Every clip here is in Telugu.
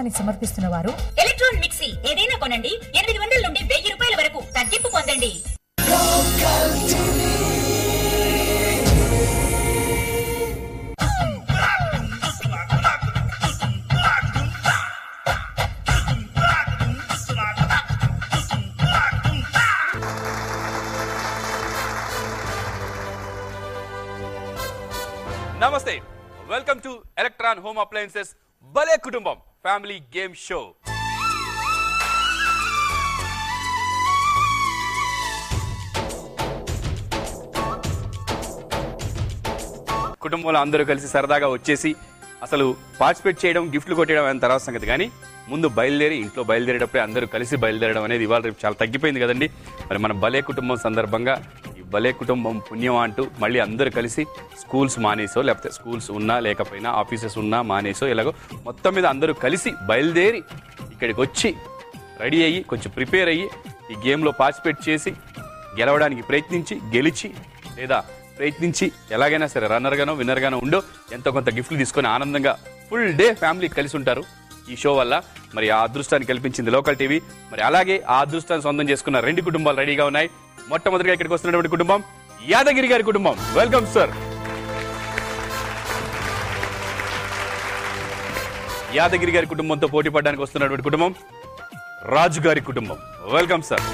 కార్యక్రమాన్ని సమర్పిస్తున్న వారు ఎలక్ట్రాన్ మిక్సీ ఏదైనా కొనండి ఎనిమిది వందల నుండి వెయ్యి రూపాయల వరకు తగ్గింపు పొందండి నమస్తే welcome to electron home appliances భలే కుటుంబం ఫ్యామిలీ గేమ్ షో కుటుంబంలో అందరూ కలిసి సరదాగా వచ్చేసి అసలు పార్టిసిపేట్ చేయడం గిఫ్ట్లు కొట్టేయడం అని తర్వాత సంగతి కానీ ముందు బయలుదేరి ఇంట్లో బయలుదేరేటప్పుడే అందరూ కలిసి బయలుదేరడం అనేది ఇవాళ రేపు చాలా తగ్గిపోయింది కదండి మరి మన భలే కుటుంబం సందర్భంగా ఈ భలే కుటుంబం పుణ్యం అంటూ మళ్ళీ అందరూ కలిసి స్కూల్స్ మానేసో లేకపోతే స్కూల్స్ ఉన్నా లేకపోయినా ఆఫీసెస్ ఉన్నా మానేసో ఇలాగో మొత్తం మీద అందరూ కలిసి బయలుదేరి ఇక్కడికి వచ్చి రెడీ అయ్యి కొంచెం ప్రిపేర్ అయ్యి ఈ గేమ్లో పార్టిసిపేట్ చేసి గెలవడానికి ప్రయత్నించి గెలిచి లేదా ప్రయత్నించి ఎలాగైనా సరే రన్నర్గానో విన్నర్గానో ఉండో ఎంతో కొంత గిఫ్ట్లు తీసుకొని ఆనందంగా ఫుల్ డే ఫ్యామిలీ కలిసి ఉంటారు ఈ షో వల్ల మరి ఆ అదృష్టాన్ని కల్పించింది లోకల్ టీవీ మరి అలాగే ఆ అదృష్టాన్ని సొంతం చేసుకున్న రెండు కుటుంబాలు రెడీగా ఉన్నాయి మొట్టమొదటిగా ఇక్కడికి వస్తున్నటువంటి కుటుంబం యాదగిరి గారి కుటుంబం వెల్కమ్ సార్ యాదగిరి గారి కుటుంబంతో పోటీ పడడానికి వస్తున్నటువంటి కుటుంబం రాజు గారి కుటుంబం వెల్కమ్ సార్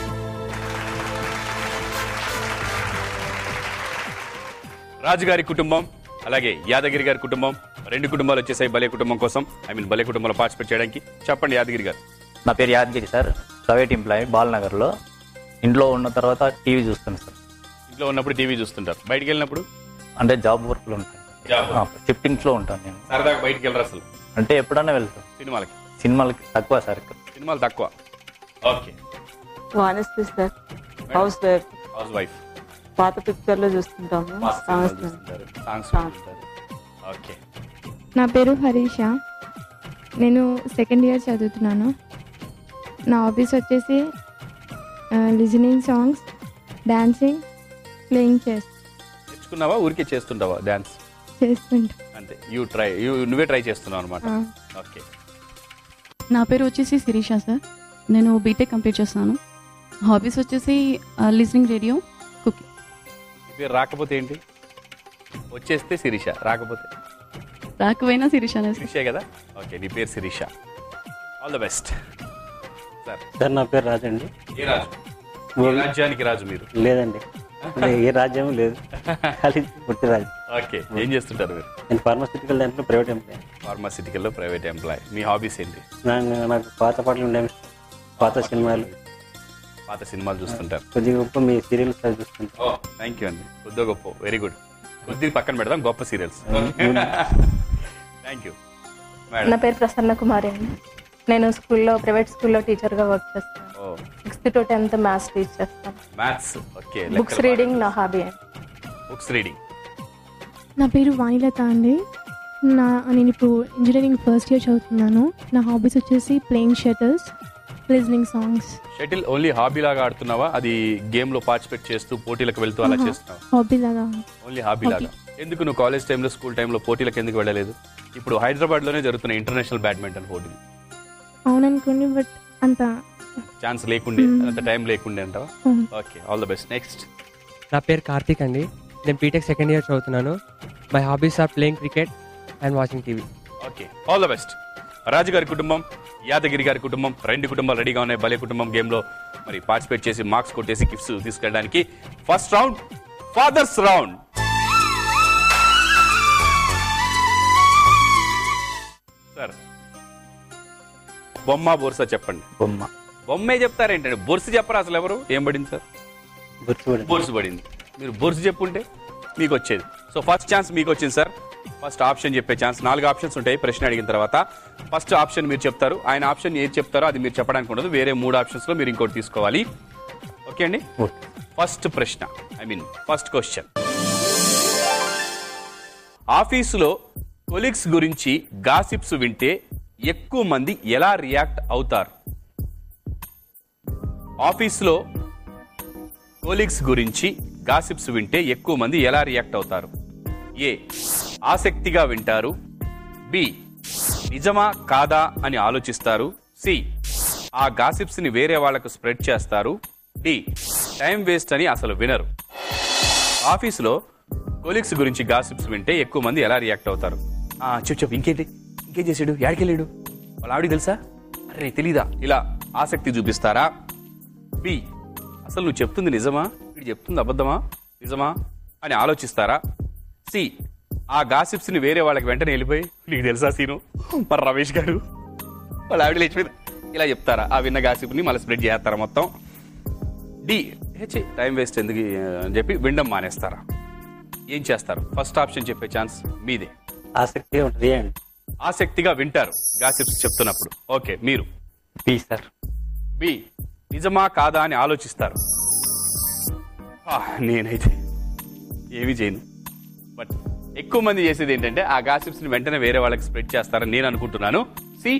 రాజు గారి కుటుంబం అలాగే యాదగిరి గారి కుటుంబం రెండు కుటుంబాలు వచ్చేసాయి భలే కుటుంబం కోసం ఐ మీన్ భలే కుటుంబంలో పార్టిసిపేట్ చేయడానికి చెప్పండి యాదగిరి గారు నా పేరు యాదగిరి సార్ ప్రైవేట్ ఎంప్లాయీ బాలనగర్లో ఇంట్లో ఉన్న తర్వాత టీవీ చూస్తాను సార్ ఇంట్లో ఉన్నప్పుడు టీవీ చూస్తుంటారు బయటికి వెళ్ళినప్పుడు అంటే జాబ్ వర్క్లో ఉంటాను Job work. షిఫ్టింగ్స్లో ఉంటాను నేను సరదాగా బయటికి వెళ్ళరు అసలు అంటే ఎప్పుడన్నా వెళ్తాను సినిమాలకి సినిమాలకి తక్కువ సార్ సినిమాలు తక్కువ ఓకే వానస్తి sir house wife house wife పాత పిక్చర్లో చూస్తుంటాము సాంగ్స్ చూస్తుంటారు సాంగ్స్ Songs. చూస్తుంటారు ఓకే నా పేరు హరీష నేను సెకండ్ ఇయర్ చదువుతున్నాను నా హాబీస్ వచ్చేసి listening songs dancing playing chess నేర్చుకున్నావా ఊరికే చేస్తుంటావా డాన్స్ చేస్తుంటా అంతే యూ ట్రై యూ నువ్వే ట్రై చేస్తున్నావు అనమాట ఆ. ఓకే నా పేరు వచ్చేసి శిరీష సార్ నేను బీటెక్ కంప్లీట్ చేస్తాను హాబీస్ వచ్చేసి లిజనింగ్ రేడియో కుకింగ్ నీ పేరు రాకపోతే ఏంటి వచ్చేస్తే శిరీష రాకపోతే రాకపోయినా శిరీష సార్ శిరీషే కదా ఓకే నీ పేరు Sirisha all the best sir sir నా పేరు రాజండి ఏ రాజు ఏ రాజ్యానికి రాజు మీరు లేదండి అంటే ఏ రాజ్యం లేదు ఖాళీ పుట్టి రాజు ఓకే ఏం చేస్తుంటారు మీరు నేను ఫార్మాసిటికల్ దాంట్లో ప్రైవేట్ ఎంప్లాయ్ ఫార్మాసిటికల్లో ప్రైవేట్ ఎంప్లాయ్ మీ హాబీస్ ఏంటి నాకు నాకు పాత పాటలు ఉండే పాత సినిమాలు పాత సినిమాలు చూస్తుంటారు కొద్దిగా గొప్ప మీ సీరియల్స్ అవి చూస్తుంటాను ఓ థ్యాంక్ యూ అండి కొద్దిగా గొప్ప వెరీ గుడ్ కొద్దిగా పక్కన పెడదాం గొప్ప సీరియల్స్ థ్యాంక్ యూ నా మేడం పేరు ప్రసన్న కుమారి అండి నేను స్కూల్లో ప్రైవేట్ స్కూల్లో టీచర్గా వర్క్ చేస్తాను ఓ sixth to tenth maths teach చేస్తాను మ్యాథ్స్ ఓకే బుక్స్ రీడింగ్ నా హాబీ అండి బుక్స్ రీడింగ్ నా పేరు వాణిలత అండి నా నేను ఇప్పుడు ఇంజనీరింగ్ ఫస్ట్ ఇయర్ చదువుతున్నాను నా హాబీస్ వచ్చేసి playing shuttles listening songs shuttle only hobby లాగా ఆడుతున్నావా అది గేమ్ లో పార్టిసిపేట్ చేస్తూ పోటీలకు వెళ్తూ అలా చేస్తున్నావా హాబీ లాగా ఓన్లీ హాబీ లాగా ఎందుకు నువ్వు కాలేజ్ టైంలో స్కూల్ టైంలో పోటీలకు ఎందుకు వెళ్ళలేదు ఇప్పుడు హైదరాబాద్ లోనే జరుగుతున్న ఇంటర్నేషనల్ బ్యాడ్మింటన్ పోటీలు అవుననుకోండి బట్ అంత ఛాన్స్ లేకుండే అంత టైం లేకుండే అంటావా అవును. Okay all the best next నా పేరు కార్తీక్ అండి నేను బీటెక్ సెకండ్ ఇయర్ చదువుతున్నాను my hobbies are playing cricket and watching TV okay all the best Raju గారి కుటుంబం యాదగిరి గారి కుటుంబం రెండు కుటుంబాలు రెడీగా ఉన్నాయి భలే కుటుంబం గేమ్ లో మరి పార్టిసిపేట్ చేసి మార్క్స్ కొట్టేసి గిఫ్ట్స్ తీసుకెళ్ళడానికి first round fathers round sir బొమ్మ బొరుస చెప్పండి బొమ్మ బొమ్మే చెప్తారేంటండి బొరుసు చెప్పరా అసలు ఎవరు ఏం పడింది సార్ గుర్తుపడి బొరుసు పడింది మీరు బొరుసు చెప్పుంటే మీకు వచ్చేది సో ఫస్ట్ ఛాన్స్ మీకు వచ్చింది సార్ ఫస్ట్ ఆప్షన్ చెప్పే ఛాన్స్ నాలుగు ఆప్షన్స్ ఉంటాయి ప్రశ్న అడిగిన తర్వాత ఫస్ట్ ఆప్షన్ మీరు చెప్తారు ఆయన ఆప్షన్ ఏది చెప్తారో అది మీరు చెప్పడానికి ఉండదు వేరే మూడు ఆప్షన్స్లో మీరు ఇంకోటి తీసుకోవాలి ఓకే అండి ఓకే ఫస్ట్ ప్రశ్న ఐ మీన్ ఫస్ట్ క్వశ్చన్ ఆఫీసులో కొలీగ్స్ గురించి గాసిప్స్ వింటే ఎక్కువ మంది ఎలా రియాక్ట్ అవుతారు ఆఫీస్లో కోలీగ్స్ గురించి గాసిప్స్ వింటే ఎక్కువ మంది ఎలా రియాక్ట్ అవుతారు ఏ ఆసక్తిగా వింటారు బి నిజమా కాదా అని ఆలోచిస్తారు సి ఆ గాసిప్స్ ని వేరే వాళ్ళకు స్ప్రెడ్ చేస్తారు డి టైం వేస్ట్ అని అసలు వినరు ఆఫీసులో కొలీగ్స్ గురించి గాసిప్స్ వింటే ఎక్కువ మంది ఎలా రియాక్ట్ అవుతారు ఆ, చెప్పు చెప్పు ఇంకేంటి ఇంకేం చేసాడు యాడికెళ్ళాడు వాళ్ళ ఆవిడ తెలుసా అరే తెలీదా ఇలా ఆసక్తి చూపిస్తారా బి అసలు నువ్వు చెప్తుంది నిజమా వీడు చెప్తుంది అబద్ధమా నిజమా అని ఆలోచిస్తారా సి ఆ గాసిప్స్ ని వేరే వాళ్ళకి వెంటనే వెళ్ళిపోయి నీకు తెలుసా సీను మరి రమేష్ గారు వాళ్ళ ఆవిడ లేచిపోయింది ఇలా చెప్తారా ఆ విన్న గాసిప్ ని మళ్ళీ స్ప్రెడ్ చేస్తారా మొత్తం డి హెచ్ టైం వేస్ట్ ఎందుకు అని చెప్పి వినడం మానేస్తారా ఏం చేస్తారు ఫస్ట్ ఆప్షన్ చెప్పే ఛాన్స్ మీదే ఆసక్తిగా ఉంటుంది అండి ఆసక్తిగా వింటారు గాసిప్స్ చెప్తున్నప్పుడు ఓకే మీరు బి సార్ బి నిజమా కాదా అని ఆలోచిస్తారు ఆ, నేనైతే ఏమీ చేయను బట్ ఎక్కువ మంది చేసేది ఏంటంటే ఆ గాసిప్స్ ని వెంటనే వేరే వాళ్ళకి స్ప్రెడ్ చేస్తారని నేను అనుకుంటున్నాను సి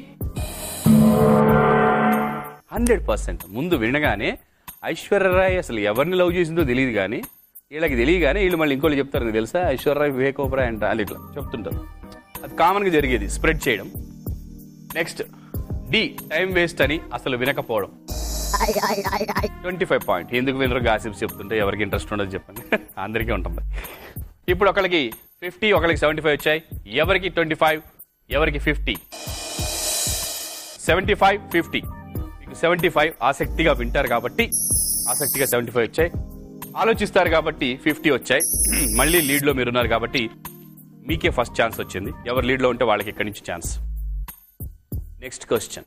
హండ్రెడ్ పర్సెంట్ ముందు వినగానే ఐశ్వర్యరాయ్ అసలు ఎవరిని లవ్ చేసిందో తెలియదు కానీ వీళ్ళకి తెలియగానే వీళ్ళు మళ్ళీ ఇంకోళ్ళు చెప్తారు నీకు తెలుసా ఐశ్వర్యరాయ్ వివేక్ ఓబ్రాయ్ అంట వాళ్ళు ఇట్లా చెప్తుంటారు అది కామన్గా జరిగేది స్ప్రెడ్ చేయడం నెక్స్ట్ డి టైం వేస్ట్ అని అసలు వినకపోవడం ట్వంటీ ఫైవ్ పాయింట్ ఎందుకు వినరు గాసిప్స్ చెప్తుంటే ఎవరికి ఇంట్రెస్ట్ ఉండదు చెప్పండి అందరికీ ఉంటుంది ఇప్పుడు ఒకరికి ఫిఫ్టీ ఒకరికి సెవెంటీ ఫైవ్ వచ్చాయి ఎవరికి ట్వంటీ ఫైవ్ ఎవరికి ఫిఫ్టీ సెవెంటీ ఫైవ్ ఫిఫ్టీ మీకు సెవెంటీ ఫైవ్ ఆసక్తిగా వింటారు కాబట్టి ఆసక్తిగా సెవెంటీ ఫైవ్ వచ్చాయి ఆలోచిస్తారు కాబట్టి ఫిఫ్టీ వచ్చాయి మళ్ళీ లీడ్లో మీరున్నారు కాబట్టి మీకే ఫస్ట్ ఛాన్స్ వచ్చింది ఎవరు లీడ్లో ఉంటే వాళ్ళకి ఇక్కడి నుంచి ఛాన్స్ నెక్స్ట్ క్వశ్చన్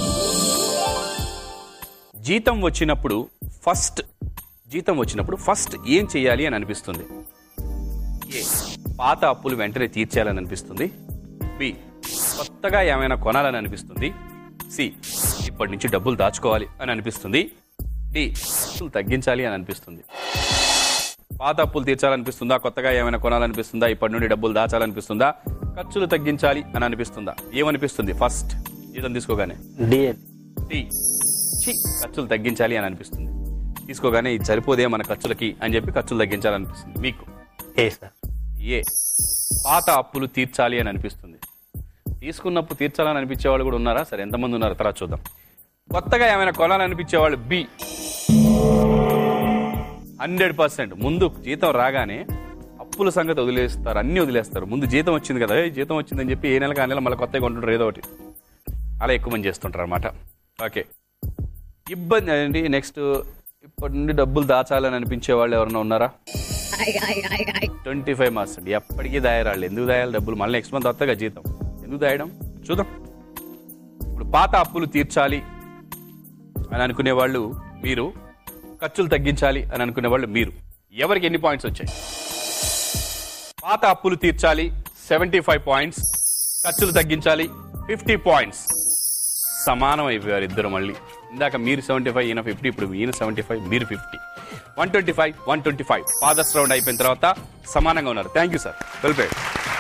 జీతం వచ్చినప్పుడు ఫస్ట్ జీతం వచ్చినప్పుడు ఫస్ట్ ఏం చేయాలి అని అనిపిస్తుంది ఏ పాత అప్పులు వెంటనే తీర్చేయాలని అనిపిస్తుంది బి కొత్తగా ఏమైనా కొనాలని అనిపిస్తుంది సి ఇప్పటి నుంచి డబ్బులు దాచుకోవాలి అని అనిపిస్తుంది డి అప్పులు తగ్గించాలి అని అనిపిస్తుంది పాత అప్పులు తీర్చాలనిపిస్తుందా కొత్తగా ఏమైనా కొనాలనిపిస్తుందా ఇప్పటి నుండి డబ్బులు దాచాలనిపిస్తుందా ఖర్చులు తగ్గించాలి అని అనిపిస్తుందా ఏమనిపిస్తుంది ఫస్ట్ జీతం తీసుకోగానే డి టీ ఛీ, ఖర్చులు తగ్గించాలి అని అనిపిస్తుంది తీసుకోగానే ఇది సరిపోదే మన ఖర్చులకి అని చెప్పి ఖర్చులు తగ్గించాలనిపిస్తుంది మీకు ఏ సార్ ఏ పాత అప్పులు తీర్చాలి అని అనిపిస్తుంది తీసుకున్నప్పుడు తీర్చాలని అనిపించే వాళ్ళు కూడా ఉన్నారా సరే ఎంతమంది ఉన్నారు తర్వాత చూద్దాం కొత్తగా ఏమైనా కొనాలనిపించే వాళ్ళు బి హండ్రెడ్ పర్సెంట్ ముందు జీతం రాగానే అప్పుల సంగతి వదిలేస్తారు అన్ని వదిలేస్తారు ముందు జీతం వచ్చింది కదా ఏ జీతం వచ్చిందని చెప్పి ఏ నెలకు ఆ నెల మళ్ళీ కొత్తగా కొంటుంటారు ఏదో ఒకటి అలా ఎక్కువ మంది చేస్తుంటారు అనమాట ఓకే ఇబ్బంది అండి నెక్స్ట్ ఇప్పటి నుండి డబ్బులు దాచాలని అనిపించే వాళ్ళు ఎవరైనా ఉన్నారా ట్వంటీ ఫైవ్ మార్క్స్ అండి ఎప్పటికీ దాయరాళ్ళు ఎందుకు దాయాలి డబ్బులు మళ్ళీ నెక్స్ట్ మంత్ వస్తాగా జీతం ఎందుకు దాయడం చూద్దాం ఇప్పుడు పాత అప్పులు తీర్చాలి అని అనుకునే వాళ్ళు మీరు ఖర్చులు తగ్గించాలి అని అనుకునే వాళ్ళు మీరు ఎవరికి ఎన్ని పాయింట్స్ వచ్చాయి పాత అప్పులు తీర్చాలి సెవెంటీ ఫైవ్ పాయింట్స్ ఖర్చులు తగ్గించాలి ఫిఫ్టీ పాయింట్స్ సమానం అయిపోయారు ఇద్దరు మళ్ళీ ఇందాక మీరు సెవెంటీ ఫైవ్ ఈయన ఫిఫ్టీ ఇప్పుడు ఈయన సెవెంటీ ఫైవ్ మీరు fifty one twenty five one twenty five fathers round అయిపోయిన తర్వాత సమానంగా ఉన్నారు thank you sir well played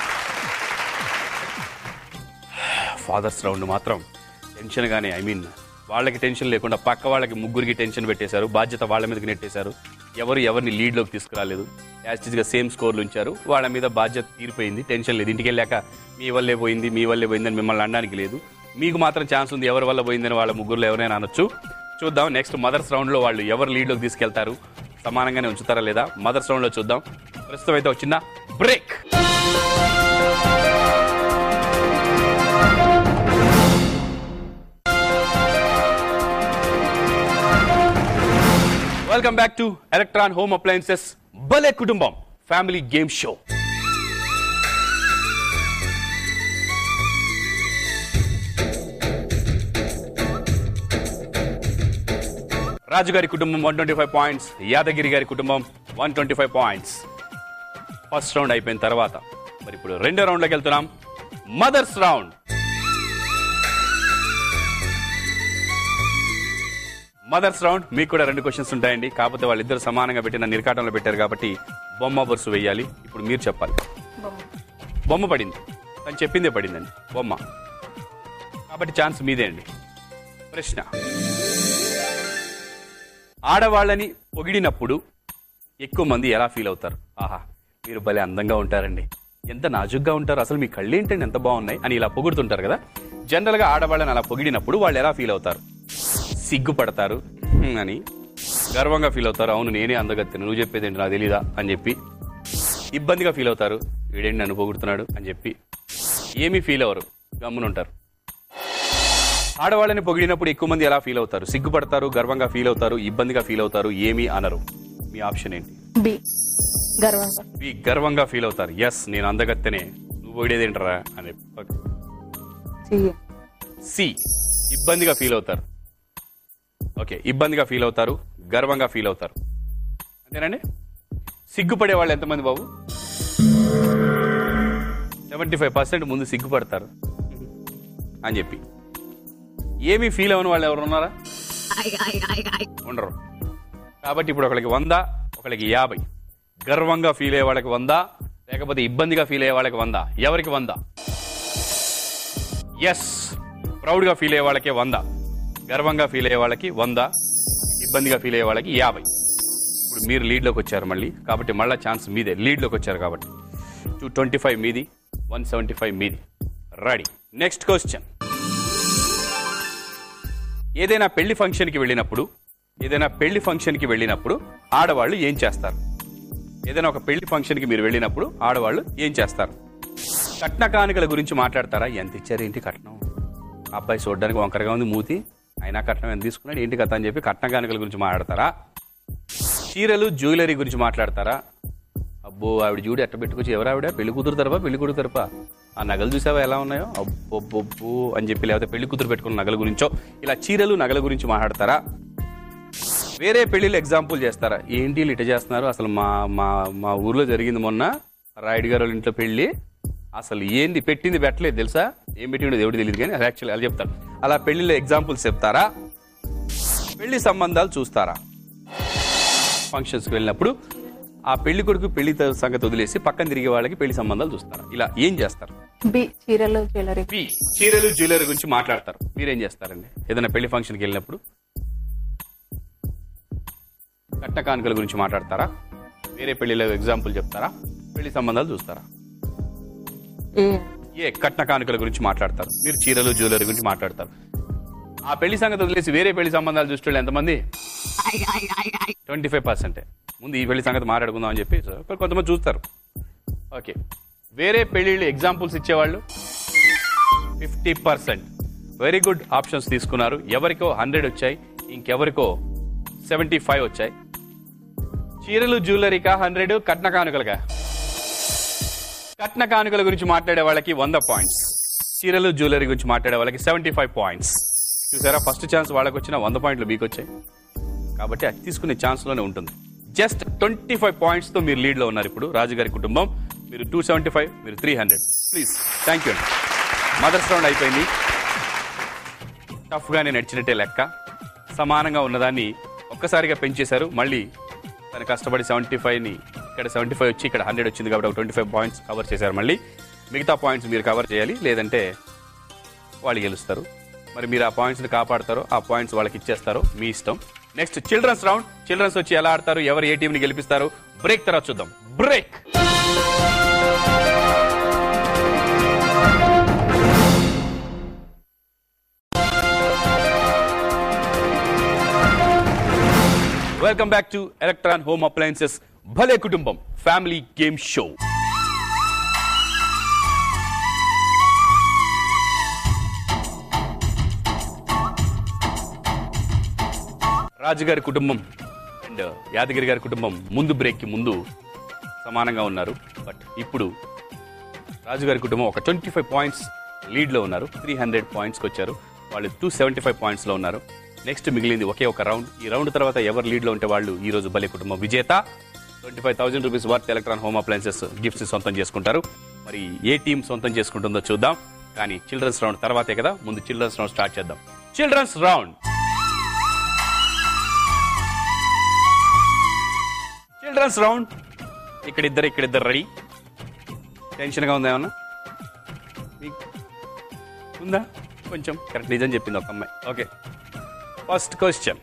fathers round మాత్రం టెన్షన్గానే ఐ మీన్ వాళ్ళకి టెన్షన్ లేకుండా పక్క వాళ్ళకి ముగ్గురికి టెన్షన్ పెట్టేశారు బాధ్యత వాళ్ళ మీదకి నెట్టేశారు ఎవరు ఎవరిని లీడ్లోకి తీసుకురాలేదు యాస్టిజ్గా సేమ్ స్కోర్లు ఉంచారు వాళ్ళ మీద బాధ్యత తీరిపోయింది టెన్షన్ లేదు ఇంటికి వెళ్ళాక మీ వల్లే పోయింది మీ వల్లే పోయిందని మిమ్మల్ని అనడానికి లేదు మీకు మాత్రం ఛాన్స్ ఉంది ఎవరి వల్ల పోయిందని వాళ్ళ ముగ్గురులో ఎవరైనా అనొచ్చు చూద్దాం నెక్స్ట్ మదర్స్ రౌండ్లో వాళ్ళు ఎవరు లీడ్లోకి తీసుకెళ్తారు సమానంగానే ఉంచుతారా లేదా మదర్స్ రౌండ్లో చూద్దాం ప్రస్తుతం అయితే వచ్చిన break welcome back to electron home appliances భలే కుటుంబం ఫ్యామిలీ గేమ్ షో రాజుగారి కుటుంబం one twenty five points Yadagiri గారి కుటుంబం one twenty five points first round అయిపోయిన తర్వాత మరి ఇప్పుడు రెండో రౌండ్లోకి వెళ్తున్నాం మదర్స్ రౌండ్ మదర్స్ రౌండ్ మీకు కూడా రెండు క్వశ్చన్స్ ఉంటాయండి కాకపోతే వాళ్ళిద్దరు సమానంగా పెట్టిన నిర్కాటంలో పెట్టారు కాబట్టి బొమ్మ బొరుసు వేయాలి ఇప్పుడు మీరు చెప్పాలి బొమ్మ పడింది తను చెప్పిందే పడిందండి బొమ్మ కాబట్టి ఛాన్స్ మీదే అండి ప్రశ్న ఆడవాళ్ళని పొగిడినప్పుడు ఎక్కువ మంది ఎలా ఫీల్ అవుతారు ఆహా మీరు భలే అందంగా ఉంటారండి ఎంత నాజుగ్గా ఉంటారు అసలు మీ కళ్ళు ఏంటండి ఎంత బాగున్నాయి అని ఇలా పొగుడుతుంటారు కదా జనరల్గా ఆడవాళ్ళని అలా పొగిడినప్పుడు వాళ్ళు ఎలా ఫీల్ అవుతారు సిగ్గుపడతారు "హ్మ్" అని గర్వంగా ఫీల్ అవుతారు అవును నేనే అందగత్తెను నువ్వు చెప్పేది ఏంటి నాకు తెలీదా అని చెప్పి ఇబ్బందిగా ఫీల్ అవుతారు వీడేంటి నన్ను పొగుడుతున్నాడు అని చెప్పి ఏమీ ఫీల్ అవ్వరు గమ్మునుంటారు ఆడవాళ్ళని పొగిడినప్పుడు ఎక్కువ మంది ఎలా ఫీల్ అవుతారు సిగ్గుపడతారు గర్వంగా ఫీల్ అవుతారు ఇబ్బందిగా ఫీల్ అవుతారు ఏమీ అనరు మీ ఆప్షన్ ఏంటి బి గర్వంగా ఈ గర్వంగా ఫీల్ అవుతారు ఎస్ నేను అందగత్తెనే నువ్వు పొగిడేదేంటరా అని సి సి ఇబ్బందిగా ఫీల్ అవుతారు ఓకే ఇబ్బందిగా ఫీల్ అవుతారు గర్వంగా ఫీల్ అవుతారు అంతేనండి సిగ్గుపడే వాళ్ళు ఎంతమంది బాబు సెవెంటీ ఫైవ్ పర్సెంట్ ముందు సిగ్గుపడతారు అని చెప్పి ఏమీ ఫీల్ అవ్వని వాళ్ళు ఎవరు ఉన్నారా ఉండరు కాబట్టి ఇప్పుడు ఒకరికి వంద ఒకరికి యాభై గర్వంగా ఫీల్ అయ్యే వాళ్ళకి వంద లేకపోతే ఇబ్బందిగా ఫీల్ అయ్యే వాళ్ళకి వంద ఎవరికి వంద ఎస్ ప్రౌడ్గా ఫీల్ అయ్యే వాళ్ళకి వంద గర్వంగా ఫీల్ అయ్యే వాళ్ళకి వంద ఇబ్బందిగా ఫీల్ అయ్యే వాళ్ళకి యాభై ఇప్పుడు మీరు లీడ్లోకి వచ్చారు మళ్ళీ కాబట్టి మళ్ళీ ఛాన్స్ మీదే లీడ్లోకి వచ్చారు కాబట్టి టూ ట్వంటీ ఫైవ్ మీది వన్ సెవెంటీ ఫైవ్ మీది రెడీ నెక్స్ట్ క్వశ్చన్ ఏదైనా పెళ్లి ఫంక్షన్కి వెళ్ళినప్పుడు ఏదైనా పెళ్లి ఫంక్షన్కి వెళ్ళినప్పుడు ఆడవాళ్ళు ఏం చేస్తారు ఏదైనా ఒక పెళ్లి ఫంక్షన్కి మీరు వెళ్ళినప్పుడు ఆడవాళ్ళు ఏం చేస్తారు కట్న కానుకల గురించి మాట్లాడతారా ఎంత ఇచ్చారు ఏంటి కట్నం అబ్బాయి చూడడానికి వంకరగా ఉంది మూతి అయినా కట్నం ఎంత తీసుకున్నాడు ఏంటి కథ అని చెప్పి కట్న కానుకల గురించి మాట్లాడతారా చీరలు జ్యువెలరీ గురించి మాట్లాడతారా అబ్బో ఆవిడ చూడు ఎట్ట పెట్టుకొచ్చి ఎవరు ఆవిడ పెళ్లి కూతురు తరపా పెళ్లి కొడుకు తరపా ఆ నగలు చూసావా ఎలా ఉన్నాయో అబ్బొబ్బొబ్బో అని చెప్పి లేకపోతే పెళ్లి కూతురు పెట్టుకున్న నగల గురించో ఇలా చీరలు నగల గురించి మాట్లాడతారా వేరే పెళ్లిళ్ళు ఎగ్జాంపుల్ చేస్తారా ఏంటి వీళ్ళు ఇట చేస్తున్నారు అసలు మా మా మా ఊర్లో జరిగింది మొన్న రాయుడు గారు వాళ్ళ ఇంట్లో పెళ్లి అసలు ఏంది పెట్టింది పెట్టలేదు తెలుసా ఏం పెట్టిండో దేవుడు తెలియదు కానీ అది యాక్చువల్లీ అలా చెప్తాను అలా పెళ్లిలో ఎగ్జాంపుల్స్ చెప్తారా పెళ్లి సంబంధాలు చూస్తారా ఫంక్షన్స్కి వెళ్ళినప్పుడు ఆ పెళ్లి కొడుకు పెళ్లి త- సంగతి వదిలేసి పక్కన తిరిగే వాళ్ళకి పెళ్లి సంబంధాలు చూస్తారు ఇలా ఏం చేస్తారు బి చీరలు జ్యువెలరీ బి చీరలు జ్యువెలరీ గురించి మాట్లాడతారు మీరేం చేస్తారండి ఏదైనా పెళ్లి ఫంక్షన్కి వెళ్ళినప్పుడు కట్న కానుకల గురించి మాట్లాడతారా వేరే పెళ్లిలో ఎగ్జాంపుల్ చెప్తారా పెళ్లి సంబంధాలు చూస్తారా ఏ ఏ కట్న కానుకల గురించి మాట్లాడతారు మీరు చీరలు జ్యువెలరీ గురించి మాట్లాడతారు ఆ పెళ్లి సంగతి వదిలేసి వేరే పెళ్లి సంబంధాలు చూస్తే ఎంతమంది ట్వంటీ ఫైవ్ పర్సెంటే ముందు ఈ పెళ్లి సంగతి మాట్లాడుకుందాం అని చెప్పి సో, కొంతమంది చూస్తారు ఓకే వేరే పెళ్లిళ్ళు ఎగ్జాంపుల్స్ ఇచ్చేవాళ్ళు fifty percent very good options తీసుకున్నారు ఎవరికో హండ్రెడ్ వచ్చాయి ఇంకెవరికో సెవెంటీ ఫైవ్ వచ్చాయి చీరలు జ్యువెలరీకా హండ్రెడ్ కట్న కానుకలుగా కట్న కానుకల గురించి మాట్లాడే వాళ్ళకి వంద పాయింట్స్ చీరలు జ్యువెలరీ గురించి మాట్లాడే వాళ్ళకి సెవెంటీ ఫైవ్ పాయింట్స్ చూసారా ఫస్ట్ ఛాన్స్ వాళ్ళకి వచ్చిన వంద పాయింట్లు మీకు వచ్చాయి కాబట్టి అది తీసుకునే ఛాన్స్లోనే ఉంటుంది జస్ట్ ట్వంటీ ఫైవ్ పాయింట్స్తో మీరు లీడ్లో ఉన్నారు ఇప్పుడు రాజుగారి కుటుంబం మీరు టూ సెవెంటీ ఫైవ్ మీరు three hundred please thank you అండి మదర్స్ రౌండ్ అయిపోయింది టఫ్గానే నడిచినట్టే లెక్క సమానంగా ఉన్నదాన్ని ఒక్కసారిగా పెంచేశారు మళ్ళీ తను కష్టపడి సెవెంటీ ఫైవ్ని ఇక్కడ సెవెంటీ ఫైవ్ వచ్చి ఇక్కడ హండ్రెడ్ వచ్చింది కాబట్టి ఒక ట్వంటీ ఫైవ్ పాయింట్స్ కవర్ చేశారు మళ్ళీ మిగతా పాయింట్స్ మీరు కవర్ చేయాలి లేదంటే వాళ్ళు గెలుస్తారు మరి మీరు ఆ పాయింట్స్ని కాపాడతారో ఆ పాయింట్స్ వాళ్ళకి ఇచ్చేస్తారో మీ ఇష్టం నెక్స్ట్ చిల్డ్రన్స్ రౌండ్ చిల్డ్రన్స్ వచ్చి ఎలా ఆడతారు ఎవరు ఏ టీంని గెలిపిస్తారు బ్రేక్ తర్వాత చూద్దాం break welcome back to electron home appliances భలే కుటుంబం ఫ్యామిలీ గేమ్ షో రాజుగారి కుటుంబం అండ్ యాదగిరి గారి కుటుంబం ముందు బ్రేక్కి ముందు సమానంగా ఉన్నారు బట్ ఇప్పుడు రాజుగారి కుటుంబం ఒక ట్వంటీ ఫైవ్ పాయింట్స్ లీడ్లో ఉన్నారు త్రీ హండ్రెడ్ పాయింట్స్కి వచ్చారు వాళ్ళు టూ సెవెంటీ ఫైవ్ పాయింట్స్లో ఉన్నారు నెక్స్ట్ మిగిలింది ఒకే ఒక రౌండ్ ఈ రౌండ్ తర్వాత ఎవరు లీడ్లో ఉంటే వాళ్ళు ఈ రోజు బలి కుటుంబం విజేత twenty five thousand rupees worth Electron home appliances gifts సొంతం చేసుకుంటారు మరి ఏ టీం సొంతం చేసుకుంటుందో చూద్దాం కానీ చిల్డ్రన్స్ రౌండ్ తర్వాతే కదా ముందు చిల్డ్రన్స్ రౌండ్ స్టార్ట్ చేద్దాం చిల్డ్రన్స్ రౌండ్ చిల్డ్రన్స్ రౌండ్ ఇక్కడ ఇద్దరు ఇక్కడ ఇద్దరు రెడీ టెన్షన్గా ఉందా ఏమన్నా మీకు ఉందా కొంచెం కరెక్ట్ నిజం చెప్పింది ఒక అమ్మాయి ఓకే ఫస్ట్ క్వశ్చన్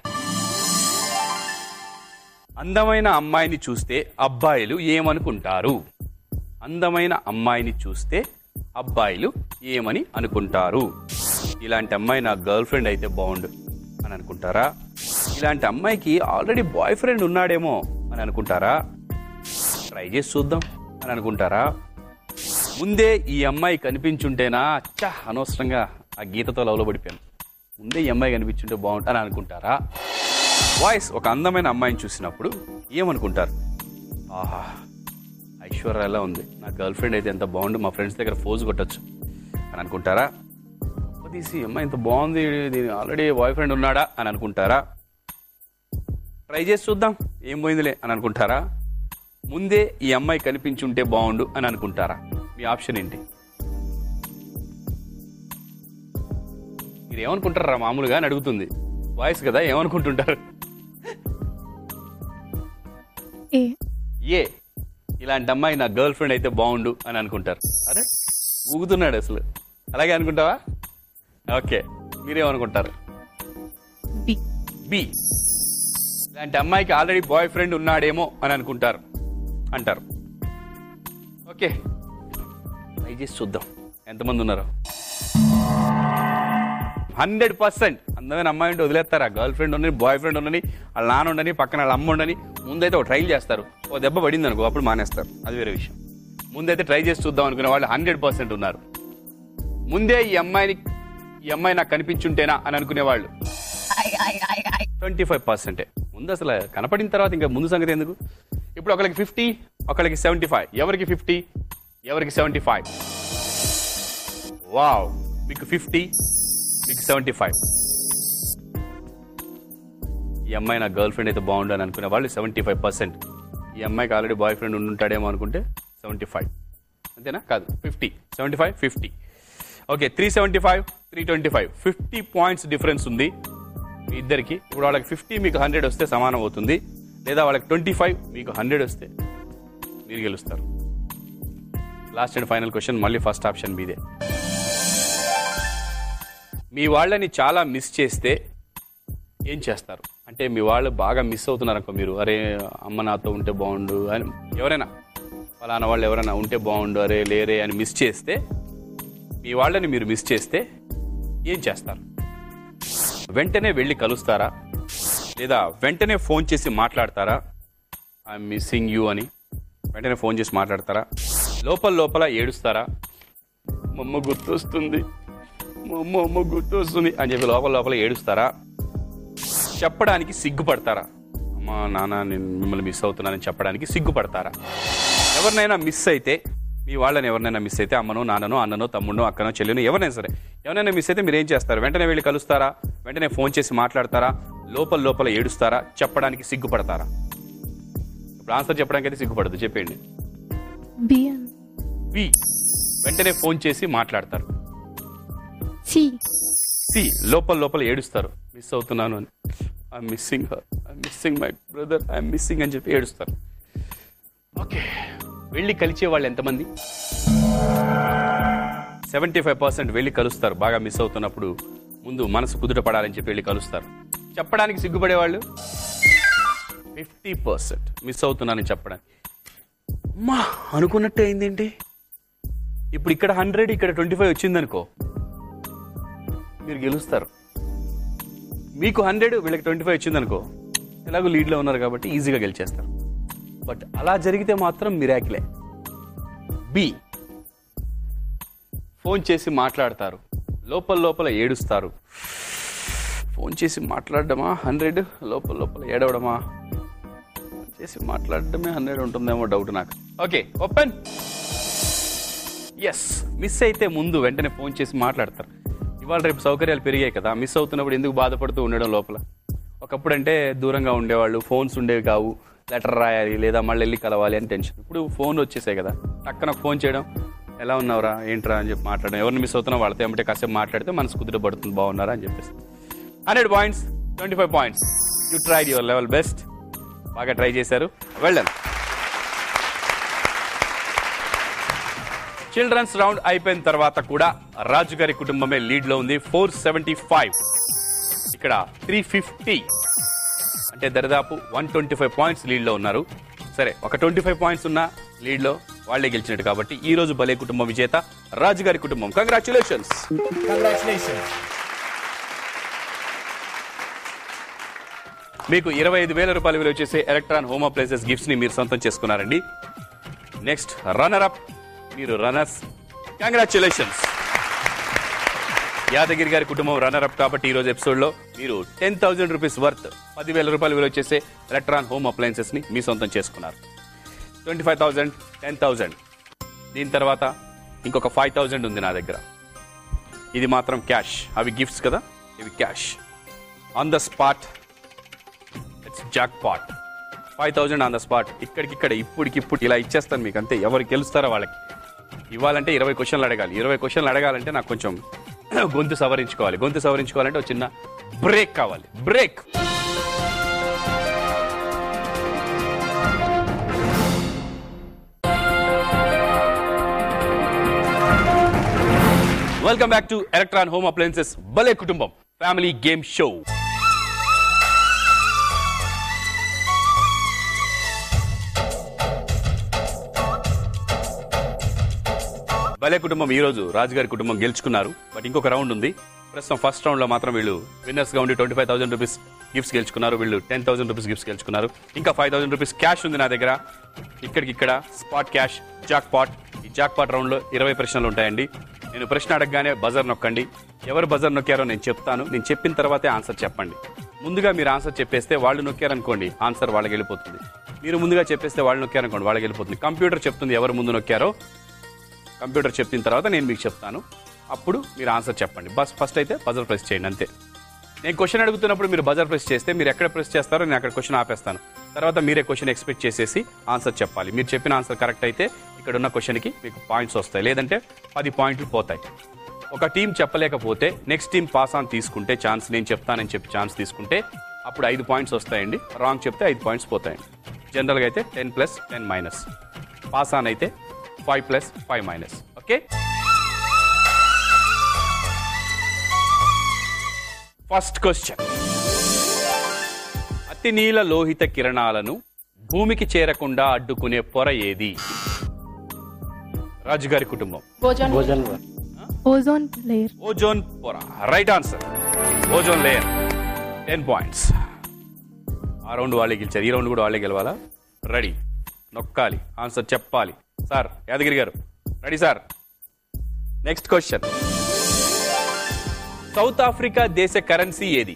అందమైన అమ్మాయిని చూస్తే అబ్బాయిలు ఏమనుకుంటారు అందమైన అమ్మాయిని చూస్తే అబ్బాయిలు ఏమని అనుకుంటారు ఇలాంటి అమ్మాయి నా గర్ల్ ఫ్రెండ్ అయితే బాగుండు అని అనుకుంటారా ఇలాంటి అమ్మాయికి ఆల్రెడీ బాయ్ ఫ్రెండ్ ఉన్నాడేమో అని అనుకుంటారా ట్రై చేసి చూద్దాం అని అనుకుంటారా ముందే ఈ అమ్మాయి కనిపించుంటేనా అచ్చా అనవసరంగా ఆ గీతతో లవ్లో పడిపోయాను ముందే ఈ అమ్మాయి కనిపించుంటే బాగుంటుంది అని అనుకుంటారా వాయిస్ ఒక అందమైన అమ్మాయిని చూసినప్పుడు ఏమనుకుంటారు ఆహా ఐశ్వర్య ఎలా ఉంది నా గర్ల్ ఫ్రెండ్ అయితే ఎంత బాగుండు మా ఫ్రెండ్స్ దగ్గర ఫోజ్ కొట్టచ్చు అని అనుకుంటారా తీసి ఈ అమ్మాయి ఇంత బాగుంది దీని ఆల్రెడీ బాయ్ ఫ్రెండ్ ఉన్నాడా అని అనుకుంటారా ట్రై చేసి చూద్దాం ఏం పోయిందిలే అని అనుకుంటారా ముందే ఈ అమ్మాయి కనిపించుంటే బాగుండు అని అనుకుంటారా మీ ఆప్షన్ ఏంటి మీరు ఏమనుకుంటారా మామూలుగా అని అడుగుతుంది వాయిస్ కదా ఏమనుకుంటుంటారు ఏ ఏ ఇలాంటి అమ్మాయి నా గర్ల్ ఫ్రెండ్ అయితే బాగుండు అని అనుకుంటారు అరే ఊగుతున్నాడు అసలు అలాగే అనుకుంటావా ఓకే మీరేమనుకుంటారు బి బి ఇలాంటి అమ్మాయికి ఆల్రెడీ బాయ్ ఫ్రెండ్ ఉన్నాడేమో అని అనుకుంటారు అంటారు ఓకే ట్రై చేసి చూద్దాం ఎంతమంది ఉన్నారు హండ్రెడ్ పర్సెంట్ అందమైన అమ్మాయి ఉంటే వదిలేస్తారా గర్ల్ ఫ్రెండ్ ఉండని బాయ్ ఫ్రెండ్ ఉండని వాళ్ళ నాన్న ఉండని పక్కన వాళ్ళ అమ్మ ఉండని ముందైతే ఒక ట్రైల్ చేస్తారు ఓ దెబ్బ పడింది అనుకో అప్పుడు మానేస్తారు అది వేరే విషయం ముందైతే ట్రై చేసి చూద్దాం అనుకునే వాళ్ళు హండ్రెడ్ పర్సెంట్ ఉన్నారు ముందే ఈ అమ్మాయిని ఈ అమ్మాయి నాకు కనిపించుంటేనా అని అనుకునే వాళ్ళు ట్వంటీ ఫైవ్ పర్సెంటే ముందు అసలు కనపడిన తర్వాత ఇంకా ముందు సంగతి ఎందుకు ఇప్పుడు ఒకరికి ఫిఫ్టీ ఒకరికి సెవెంటీ ఫైవ్ ఎవరికి ఫిఫ్టీ ఎవరికి సెవెంటీ ఫైవ్ వావ్ మీకు ఫిఫ్టీ మీకు సెవెంటీ ఫైవ్ ఈ అమ్మాయి నా గర్ల్ ఫ్రెండ్ అయితే బాగుండు అని అనుకునే వాళ్ళు సెవెంటీ ఫైవ్ పర్సెంట్ ఈ అమ్మాయికి ఆల్రెడీ బాయ్ ఫ్రెండ్ ఉంటాడేమో అనుకుంటే సెవెంటీ ఫైవ్ అంతేనా కాదు fifty seventy five fifty okay three seventy five three twenty five fifty points difference ఉంది మీ ఇద్దరికి ఇప్పుడు వాళ్ళకి ఫిఫ్టీ మీకు హండ్రెడ్ వస్తే సమానం అవుతుంది లేదా వాళ్ళకి ట్వంటీ ఫైవ్ మీకు హండ్రెడ్ వస్తే మీరు గెలుస్తారు లాస్ట్ అండ్ ఫైనల్ క్వశ్చన్ మళ్ళీ ఫస్ట్ ఆప్షన్ మీదే మీ వాళ్ళని చాలా మిస్ చేస్తే ఏం చేస్తారు అంటే మీ వాళ్ళు బాగా మిస్ అవుతున్నారు అనుకో మీరు అరే అమ్మ నాతో ఉంటే బాగుండు అని ఎవరైనా ఫలానా వాళ్ళు ఎవరైనా ఉంటే బాగుండు అరే లేరే అని మిస్ చేస్తే మీ వాళ్ళని మీరు మిస్ చేస్తే ఏం చేస్తారు వెంటనే వెళ్ళి కలుస్తారా లేదా వెంటనే ఫోన్ చేసి మాట్లాడతారా ఐఎమ్ మిస్సింగ్ యూ అని వెంటనే ఫోన్ చేసి మాట్లాడతారా లోపల లోపల ఏడుస్తారా మా అమ్మ గుర్తొస్తుంది మా అమ్మ అమ్మ గుర్తొస్తుంది అని చెప్పి లోపల లోపల ఏడుస్తారా చెప్పడానికి సిగ్గుపడతారా అమ్మా నాన్న నేను మిమ్మల్ని మిస్ అవుతున్నానని చెప్పడానికి సిగ్గుపడతారా ఎవరినైనా మిస్ అయితే మీ వాళ్ళని ఎవరినైనా మిస్ అయితే అమ్మనో నాన్ననో అన్ననో తమ్ముడో అక్కనో చెల్లెనో ఎవరైనా సరే ఎవరైనా మిస్ అయితే మీరు ఏం చేస్తారు వెంటనే వెళ్ళి కలుస్తారా వెంటనే ఫోన్ చేసి మాట్లాడతారా లోపల లోపల ఏడుస్తారా చెప్పడానికి సిగ్గుపడతారా ఇప్పుడు ఆన్సర్ చెప్పడానికి అయితే సిగ్గుపడదు చెప్పండి బి బి వెంటనే ఫోన్ చేసి మాట్లాడతారు సి సి లోపల లోపల ఏడుస్తారు మిస్ అవుతున్నాను అని I missing her I missing my brother I missing అని చెప్పి ఏడుస్తారు ఓకే వెళ్ళి కలిసే వాళ్ళు ఎంతమంది సెవెంటీ ఫైవ్ పర్సెంట్ వెళ్ళి కలుస్తారు బాగా మిస్ అవుతున్నప్పుడు ముందు మనసు కుదుట పడాలని చెప్పి వెళ్ళి కలుస్తారు చెప్పడానికి సిగ్గుపడేవాళ్ళు ఫిఫ్టీ పర్సెంట్ మిస్ అవుతున్నానని చెప్పడానికి అమ్మా అనుకున్నట్టే అయిందేంటి ఇప్పుడు ఇక్కడ హండ్రెడ్ ఇక్కడ ట్వంటీ ఫైవ్ వచ్చిందనుకో మీరు గెలుస్తారు మీకు హండ్రెడ్ వీళ్ళకి ట్వంటీ ఫైవ్ వచ్చిందనుకో ఎలాగో లీడ్లో ఉన్నారు కాబట్టి ఈజీగా గెలిచేస్తారు బట్ అలా జరిగితే మాత్రం మిరాకిలే బి ఫోన్ చేసి మాట్లాడతారు లోపల లోపల ఏడుస్తారు ఫోన్ చేసి మాట్లాడడమా హండ్రెడ్ లోపల లోపల ఏడవడమా ఫోన్ చేసి మాట్లాడడమే హండ్రెడ్ ఉంటుందేమో డౌట్ నాకు ఓకే ఓపెన్ ఎస్ మిస్ అయితే ముందు వెంటనే ఫోన్ చేసి మాట్లాడతారు ఇవాళ రేపు సౌకర్యాలు పెరిగాయి కదా మిస్ అవుతున్నప్పుడు ఎందుకు బాధపడుతూ ఉండడం లోపల ఒకప్పుడు అంటే దూరంగా ఉండేవాళ్ళు ఫోన్స్ ఉండేవి కావు లెటర్ రాయాలి లేదా మళ్ళీ వెళ్ళి కలవాలి అని టెన్షన్ ఇప్పుడు ఫోన్ వచ్చేసాయి కదా టక్కన ఫోన్ చేయడం ఎలా ఉన్నావురా ఏంట్రా అని చెప్పి మాట్లాడడం ఎవరిని మిస్ అవుతున్నా వాళ్ళతో ఏమంటే కాసేపు మాట్లాడితే మనసు కుదిరి పడుతుంది బాగున్నారా అని చెప్పేసి hundred points twenty five points you tried your level best బాగా ట్రై చేశారు వెళ్ళండి చిల్డ్రన్స్ రౌండ్ అయిపోయిన తర్వాత కూడా రాజుగారి కుటుంబమే లీడ్ లో ఉంది ఫోర్ సెవెంటీ ఫైవ్ ఇక్కడ త్రీ ఫిఫ్టీ అంటే దరిదాపు one twenty five points lead లో ఉన్నారు సరే ఒక ట్వంటీ ఫైవ్ పాయింట్స్ ఉన్న లీడ్ లో వాళ్ళే గెలిచినట్టు కాబట్టి ఈ రోజు భలే కుటుంబం విజేత రాజు గారి కుటుంబం కంగ్రాచులేషన్స్ మీకు ఇరవై ఐదు వేల రూపాయలు విలువ చేసే ఎలక్ట్రాన్ హోమ్ అప్లైసెస్ గిఫ్ట్స్ ని మీరు సొంతం చేసుకున్నారండి నెక్స్ట్ రన్నర్ అప్ మీరు రన్నర్స్ కంగ్రాచులేషన్స్ యాదగిరి గారి కుటుంబం రన్నర్ అప్ కాబట్టి ఈ రోజు ఎపిసోడ్ లో మీరు టెన్ థౌసండ్ రూపీస్ వర్త్ పదివేల రూపాయలు విలువ చేసే ఎలక్ట్రాన్ హోమ్ అప్లయన్సెస్ ని మీ సొంతం చేసుకున్నారు twenty five thousand ten thousand దీని తర్వాత ఇంకొక ఫైవ్ థౌసండ్ ఉంది నా దగ్గర ఇది మాత్రం క్యాష్ అవి గిఫ్ట్స్ కదా ఇవి cash on the spot it's jackpot five thousand on the spot ఇక్కడికిక్కడ ఇప్పటికిప్పుడు ఇలా ఇచ్చేస్తాను మీకు అంతే ఎవరు గెలుస్తారో వాళ్ళకి ఇవ్వాలంటే ఇరవై క్వశ్చన్లు అడగాలి ఇరవై క్వశ్చన్లు అడగాలంటే నాకు కొంచెం గొంతు సవరించుకోవాలి గొంతు సవరించుకోవాలంటే ఒక చిన్న బ్రేక్ కావాలి break welcome back to electron home appliances భలే కుటుంబం ఫ్యామిలీ గేమ్ షో భలే కుటుంబం ఈ రోజు రాజుగారి కుటుంబం గెలుచుకున్నారు బట్ ఇంకొక రౌండ్ ఉంది ప్రస్తుతం ఫస్ట్ రౌండ్ లో మాత్రం వీళ్ళు విన్నర్స్ గా ఉండి twenty five thousand rupees gifts గెలుచుకున్నారు వీళ్ళు టెన్ థౌసండ్ రూపీస్ గిఫ్ట్స్ గెలుచుకున్నారు ఇంకా ఫైవ్ థౌసండ్ రూపీస్ క్యాష్ ఉంది నా దగ్గర ఇక్కడికి ఇక్కడ స్పాట్ క్యాష్ జాక్ పాట్ ఈ జాక్ పాట్ రౌండ్ లో ఇరవై ప్రశ్నలు ఉంటాయండి నేను ప్రశ్న అడగగానే బజర్ నొక్కండి ఎవరు బజర్ నొక్కారో నేను చెప్తాను నేను చెప్పిన తర్వాతే ఆన్సర్ చెప్పండి ముందుగా మీరు ఆన్సర్ చెప్పేస్తే వాళ్ళు నొక్కారనుకోండి ఆన్సర్ వాళ్ళకి వెళ్ళిపోతుంది మీరు ముందుగా చెప్పేస్తే వాళ్ళు నొక్కారనుకోండి వాళ్ళకి వెళ్ళిపోతుంది కంప్యూటర్ చెప్తుంది ఎవరు ముందు నొక్కారో కంప్యూటర్ చెప్పిన తర్వాత నేను మీకు చెప్తాను అప్పుడు మీరు ఆన్సర్ చెప్పండి బస్ ఫస్ట్ అయితే బజర్ ప్రెస్ చేయండి అంతే నేను క్వశ్చన్ అడుగుతున్నప్పుడు మీరు బజర్ ప్రెస్ చేస్తే మీరు ఎక్కడ ప్రెస్ చేస్తారో నేను అక్కడ క్వశ్చన్ ఆపేస్తాను తర్వాత మీరే క్వశ్చన్ ఎక్స్పెక్ట్ చేసేసి ఆన్సర్ చెప్పాలి మీరు చెప్పిన ఆన్సర్ కరెక్ట్ అయితే ఇక్కడ ఉన్న క్వశ్చన్కి మీకు పాయింట్స్ వస్తాయి లేదంటే పది పాయింట్లు పోతాయి ఒక టీం చెప్పలేకపోతే నెక్స్ట్ టీం పాస్ ఆన్ తీసుకుంటే ఛాన్స్ నేను చెప్తానని చెప్పి ఛాన్స్ తీసుకుంటే అప్పుడు ఐదు పాయింట్స్ వస్తాయండి రాంగ్ చెప్తే ఐదు పాయింట్స్ పోతాయండి జనరల్గా అయితే ten plus ten minus pass on అయితే five plus five minus okay first question అతి నీల లోహిత కిరణాలను భూమికి చేరకుండా అడ్డుకునే పొర ఏది రాజుగారి కుటుంబం భోజన్ ఓజోన్ లేయర్ ఓజోన్ పొర right answer ozone layer ten points ఆ రౌండ్ వాళ్ళే గెలిచారు ఈ రౌండ్ కూడా వాళ్ళే గెలవాలా రెడీ నొక్కాలి ఆన్సర్ చెప్పాలి sir Yadagiri garu ready sir next question South Africa దేశ కరెన్సీ ఏది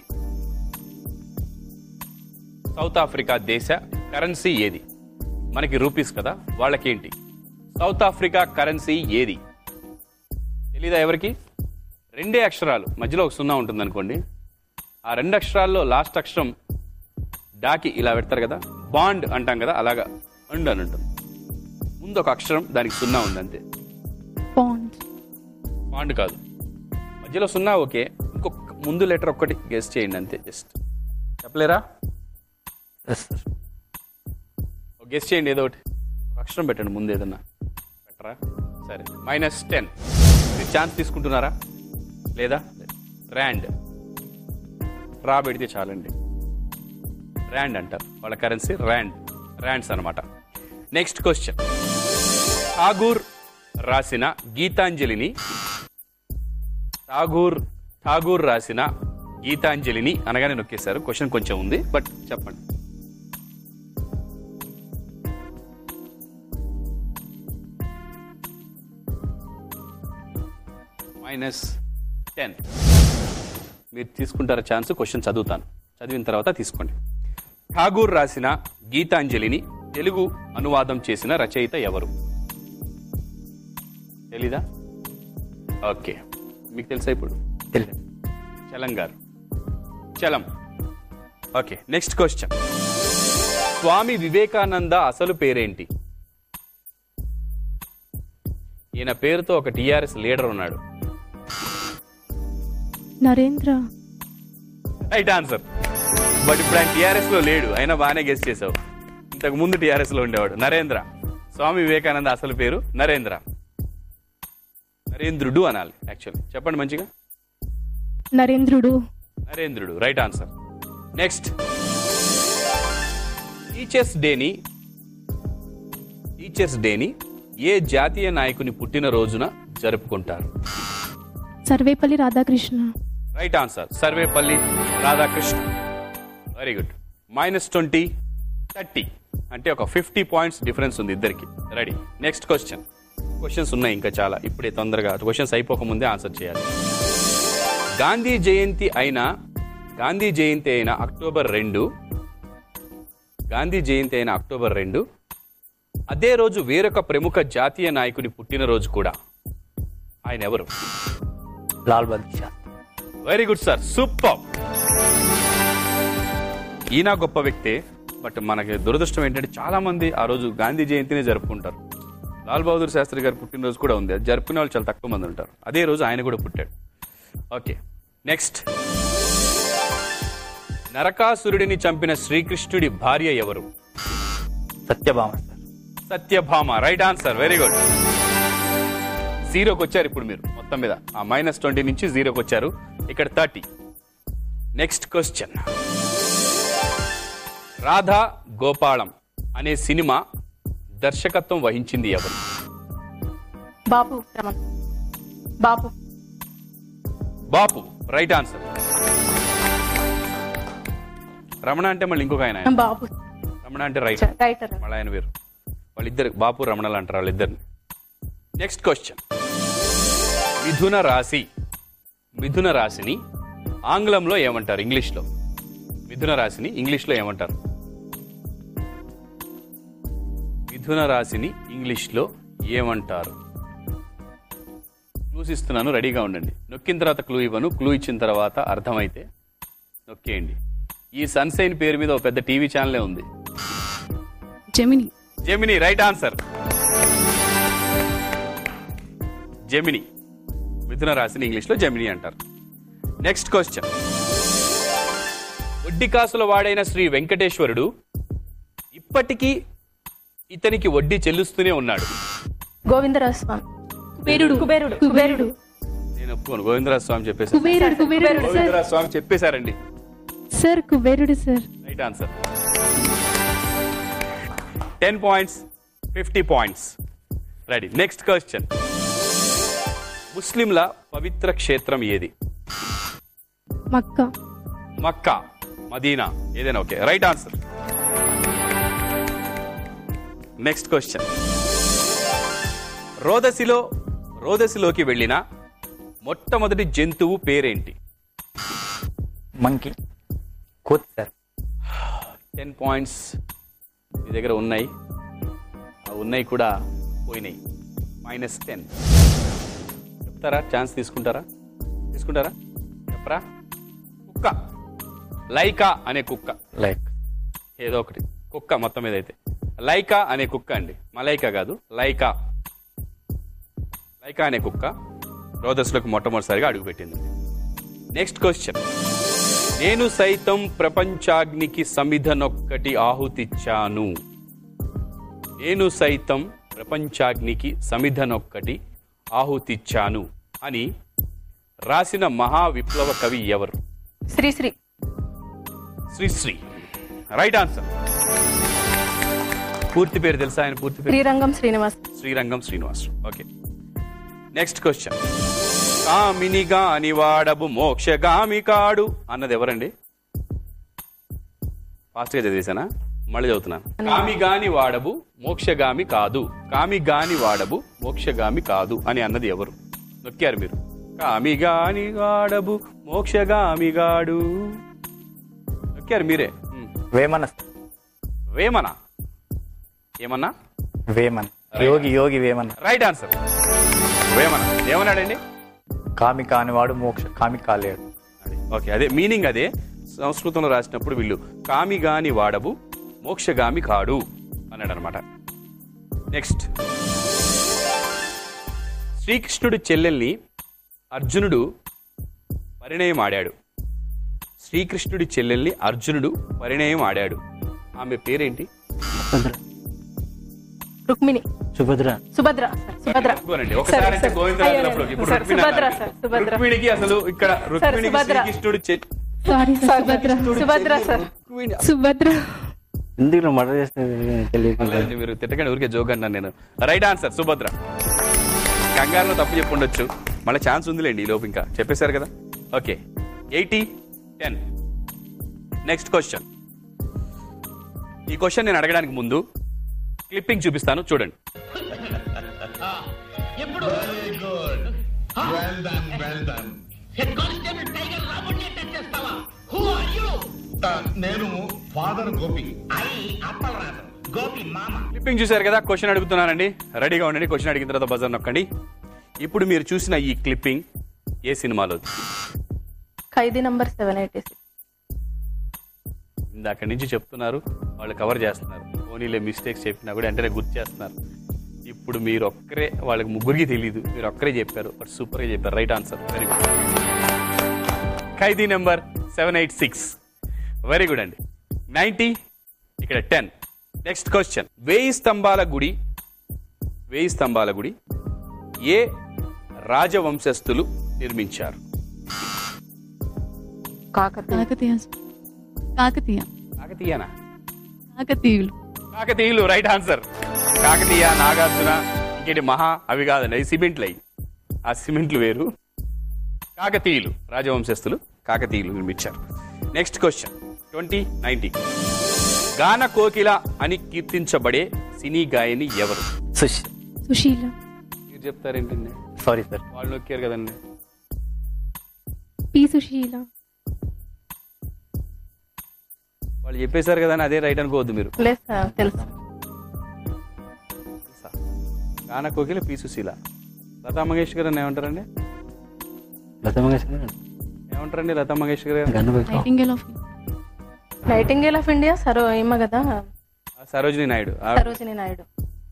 సౌత్ ఆఫ్రికా దేశ కరెన్సీ ఏది మనకి రూపీస్ కదా వాళ్ళకేంటి సౌత్ ఆఫ్రికా కరెన్సీ ఏది తెలీదా ఎవరికి రెండే అక్షరాలు మధ్యలో ఒక సున్నా ఉంటుంది అనుకోండి ఆ రెండు అక్షరాల్లో లాస్ట్ అక్షరం డాకి ఇలా పెడతారు కదా బాండ్ అంటాం కదా అలాగా అండ్ అని ఉంటుంది ముందు ఒక అక్షరం దానికి సున్నా ఉంది అంతే పాండ్ బాండ్ కాదు మధ్యలో సున్నా ఓకే ఇంకొక ముందు లెటర్ ఒక్కటి గెస్ట్ చేయండి అంతే జస్ట్ చెప్పలేరా ఎస్ సార్ ఒక గెస్ట్ చేయండి ఏదో ఒకటి ఒక అక్షరం పెట్టండి ముందు ఏదన్నా పెట్టరా సరే మైనస్ టెన్ మీరు ఛాన్స్ తీసుకుంటున్నారా లేదా ర్యాండ్ రా పెడితే చాలండి ర్యాండ్ అంటారు వాళ్ళ కరెన్సీ ర్యాండ్ ర్యాండ్స్ అన్నమాట నెక్స్ట్ క్వశ్చన్ ఠాగూర్ రాసిన గీతాంజలిని ఠాగూర్ ఠాగూర్ రాసిన గీతాంజలిని అనగానే నొక్కేశారు క్వశ్చన్ కొంచెం ఉంది బట్ చెప్పండి మైనస్ టెన్ మీరు తీసుకుంటారా ఛాన్స్ క్వశ్చన్ చదువుతాను చదివిన తర్వాత తీసుకోండి ఠాగూర్ రాసిన గీతాంజలిని తెలుగు అనువాదం చేసిన రచయిత ఎవరు తెలీదా ఓకే మీకు తెలుసా ఇప్పుడు తెలియదు Chalam garu Chalam okay next question Swami Vivekananda అసలు పేరేంటి ఈయన పేరుతో ఒక టిఆర్ఎస్ లీడర్ ఉన్నాడు నరేంద్ర రైట్ ఆన్సర్ బట్ ఇప్పుడు ఆయన టిఆర్ఎస్ లో లేడు అయినా బాగానే గెస్ట్ చేసావు ఇంతకు ముందు టిఆర్ఎస్ లో ఉండేవాడు నరేంద్ర స్వామి వివేకానంద అసలు పేరు నరేంద్ర నరేంద్రుడు అనాలి యాక్చువల్లీ చెప్పండి మంచిగా నరేంద్రుడు నరేంద్రుడు రైట్ ఆన్సర్ నెక్స్ట్ టీచర్స్ డేని టీచర్స్ డేని ఏ జాతీయ నాయకుని పుట్టినరోజున జరుపుకుంటారు Sarvepalli Radhakrishna right answer Sarvepalli Radhakrishna very good minus twenty thirty అంటే ఒక ఫిఫ్టీ పాయింట్స్ డిఫరెన్స్ ఉంది ఇద్దరికి రెడీ నెక్స్ట్ క్వశ్చన్ క్వశ్చన్స్ ఉన్నాయి ఇంకా చాలా ఇప్పుడే తొందరగా క్వశ్చన్స్ అయిపోకముందే ఆన్సర్ చేయాలి గాంధీ జయంతి అయిన గాంధీ జయంతి అయిన అక్టోబర్ రెండు గాంధీ జయంతి అయిన అక్టోబర్ రెండు అదే రోజు వేరొక ప్రముఖ జాతీయ నాయకుని పుట్టినరోజు కూడా ఆయన ఎవరు Lal Bahadur Shastri very good sir super ఈయన గొప్ప వ్యక్తే బట్ మనకి దురదృష్టం ఏంటంటే చాలా మంది ఆ రోజు గాంధీ జయంతిని జరుపుకుంటారు లాల్ బహదూర్ శాస్త్రి గారి పుట్టినరోజు కూడా ఉంది అది జరుపుకునే వాళ్ళు చాలా తక్కువ మంది ఉంటారు అదే రోజు ఆయన కూడా పుట్టాడు ఓకే నెక్స్ట్ నరకాసురుడిని చంపిన శ్రీకృష్ణుడి భార్య ఎవరు Satyabhama sir Satyabhama right answer very good జీరోకి వచ్చారు ఇప్పుడు మీరు మొత్తం మీద ఆ మైనస్ ట్వంటీ నుంచి జీరోకి వచ్చారు ఇక్కడ thirty next question Radha Gopalam అనే సినిమా దర్శకత్వం వహించింది ఎవరు బాబు రమణ బాబు బాపు రైట్ ఆన్సర్ రమణ అంటే మళ్ళీ ఇంకొక ఆయన ఆయన. బాబు రమణ అంటే రైట్ రైటర్ మళ్ళీ ఆయన వేరు వాళ్ళిద్దరు బాపు రమణలు అంటారు వాళ్ళిద్దరిని నెక్స్ట్ క్వశ్చన్ మిథున రాశి మిథున రాశిని ఆంగ్లంలో ఏమంటారు ఇంగ్లీష్లో మిథున రాశిని ఇంగ్లీష్లో ఏమంటారు మిథున రాశిని ఇంగ్లీష్లో ఏమంటారు క్లూస్ ఇస్తున్నాను రెడీగా ఉండండి నొక్కిన తర్వాత క్లూ ఇవ్వను క్లూ ఇచ్చిన తర్వాత అర్థమైతే నొక్కేయండి ఈ సన్సైన్ పేరు మీద ఒక పెద్ద టీవీ ఛానలే ఉంది Gemini Gemini right answer Gemini మిథున రాశిని ఇంగ్లీష్లో జెమిని అంటారు నెక్స్ట్ క్వశ్చన్ వడ్డీ కాసుల వాడైన శ్రీ వెంకటేశ్వరుడు ఇప్పటికీ ఇతనికి వడ్డీ చెల్లిస్తూనే ఉన్నాడు గోవిందరాజు స్వామి కుబేరుడు కుబేరుడు కుబేరుడు నేను ఒప్పుకోను గోవిందరాజ స్వామి చెప్పేసి కుబేరుడు కుబేరుడు సార్ గోవిందరాజ స్వామి చెప్పేశారండి సార్ కుబేరుడు sir right answer ten points fifty points ready next question ముస్లింల పవిత్ర క్షేత్రం ఏది మక్క మక్కా మదీనా ఏదైనా okay right answer next question రోదసిలో రోదసిలోకి వెళ్ళిన మొట్టమొదటి జంతువు పేరేంటి మంకీ కోతి సార్ టెన్ పాయింట్స్ మీ దగ్గర ఉన్నాయి ఆ ఉన్నాయి కూడా పోయినాయి మైనస్ టెన్ చెప్తారా ఛాన్స్ తీసుకుంటారా తీసుకుంటారా చెప్పరా కుక్క లైకా అనే కుక్క లైక్ ఏదో ఒకటి కుక్క మొత్తం మీద అయితే లైకా అనే కుక్క అండి మలైకా కాదు లైకా లైకా అనే కుక్క రోదస్లోకి మొట్టమొదటిసారిగా అడుగుపెట్టింది నెక్స్ట్ క్వశ్చన్ నేను సైతం ప్రపంచాగ్నికి సమిధనొక్కటి ఆహుతిచ్చాను నేను సైతం ప్రపంచాగ్నికి సమిధనొక్కటి ఆహుతిచ్చాను అని రాసిన మహా విప్లవ కవి ఎవరు శ్రీశ్రీ శ్రీశ్రీ రైట్ ఆన్సర్ పూర్తి పేరు తెలుసా ఆయన పూర్తి పేరు Srirangam Srinivas Srirangam Srinivas okay next question కామినిగా అనివాడబు మోక్షగామి కాడు అన్నది ఎవరండి ఫాస్ట్ గా చదివేశానా మళ్ళీ చదువుతున్నాను కామిగాని వాడబు మోక్షగామి కాదు కామిగాని వాడబు మోక్షగామి కాదు అని అన్నది ఎవరు నొక్కారు మీరు కామిగాని వాడబు మోక్షగామిగాడు నొక్కారు మీరే ఉమ్. వేమన సార్. వేమన ఏమన్నా వేమన్ యోగి యోగి వేమన్ రైట్ ఆన్సర్ వేమన ఏమన్నాడండి కామి కానివాడు మోక్ష కామి కాలేడు అది. ఓకే అదే మీనింగ్ అదే సంస్కృతంలో రాసినప్పుడు వీళ్ళు కామిగాని వాడబు మోక్షగామి కాడు అన్నాడు అనమాట నెక్స్ట్ శ్రీకృష్ణుడి చెల్లెల్ని అర్జునుడు పరిణయం ఆడాడు శ్రీకృష్ణుడి చెల్లెల్ని అర్జునుడు పరిణయం ఆడాడు ఆమె పేరేంటి సుభద్ర రుక్మిణి సుభద్ర సుభద్ర సుభద్ర ఒప్పుకోనండి. ఒకసారి అంటే సరే, గోవిందరాజు అయ్యో, అన్నప్పుడు ఇప్పుడు సార్, రుక్మిణి సుభద్ర అన్నారు. సార్ సుభద్ర రుక్మిణికి అసలు ఇక్కడ రుక్మిణికి సుభద్ర. శ్రీకృష్ణుడి చె- సారీ సుభద్ర సుభద్ర సార్ సుభద్ర ఎందుకు మర్డర్ చేసిన తెలియకుండా లేదు, మీరు తిట్టకండి ఊరికే జోక్ అన్నాను నేను రైట్ ఆన్సర్ సుభద్ర కంగారులో తప్పు చెప్పి ఉండొచ్చు మళ్ళీ ఛాన్స్ ఉందిలేండి ఈ లోపు ఇంకా చెప్పేశారు కదా okay eighty ten next question ఈ క్వశ్చన్ నేను అడగడానికి ముందు క్లిప్పింగ్ చూపిస్తాను చూడండి నేను ఫాదర్ గోపి ఐ అప్పలరాజు గోపి మామ క్లిప్పింగ్ చూశారు కదా క్వశ్చన్ అడుగుతున్నానండి రెడీగా ఉండండి క్వశ్చన్ అడిగిన తర్వాత బజర్ నొక్కండి ఇప్పుడు మీరు చూసిన ఈ క్లిప్పింగ్ ఏ సినిమాలో Khaidi number seven eighty six ఇందాక నుంచి చెప్తున్నారు వాళ్ళు కవర్ చేస్తున్నారు ఫోనీలో మిస్టేక్స్ చెప్పినా కూడా వెంటనే గుర్తు చేస్తున్నారు ఇప్పుడు మీరు ఒక్కరే వాళ్ళకి ముగ్గురికి తెలియదు మీరు ఒక్కరే చెప్పారు బట్ సూపర్గా చెప్పారు right answer very good Khaidi number seven eight six very good అండి నైంటీ ఇక్కడ టెన్ నెక్స్ట్ క్వశ్చన్ వేయి స్తంభాల గుడి వేయి స్తంభాల గుడి ఏ రాజవంశస్థులు నిర్మించారు కాకతీయ కాకతీయ కాకతీయ కాకతీయనా కాకతీయులు కాకతీయులు రైట్ ఆన్సర్ కాకతీయ నాగార్జున ఇంకేంటి మహా అవి కాదండి అవి సిమెంట్లు అయి ఆ సిమెంట్లు వేరు కాకతీయులు రాజవంశస్థులు కాకతీయులు నిర్మించారు నెక్స్ట్ క్వశ్చన్ ట్వంటీ నైన్టీ గాన కోకిల అని కీర్తించబడే సినీ గాయని ఎవరు సుష్ సుశీల మీరు చెప్తారేంటండి సారీ సార్ వాళ్ళు నొక్కారు కదండి పి సుశీల వాళ్ళు చెప్పేశారు కదా అని అదే రైట్ అనుకోవద్దు మీరు లేదు సార్ తెలుసు గాన కోకిల పి సుశీల లతా మంగేష్కర్ అని ఏమంటారండి లత మంగేష్కర్ ఏమంటారండి లతా మంగేష్కర్ గారు గన్ను nightingale of nightingale of India సరో ఏమ కదా ఆ సరోజిని నాయుడు ఆ సరోజిని నాయుడు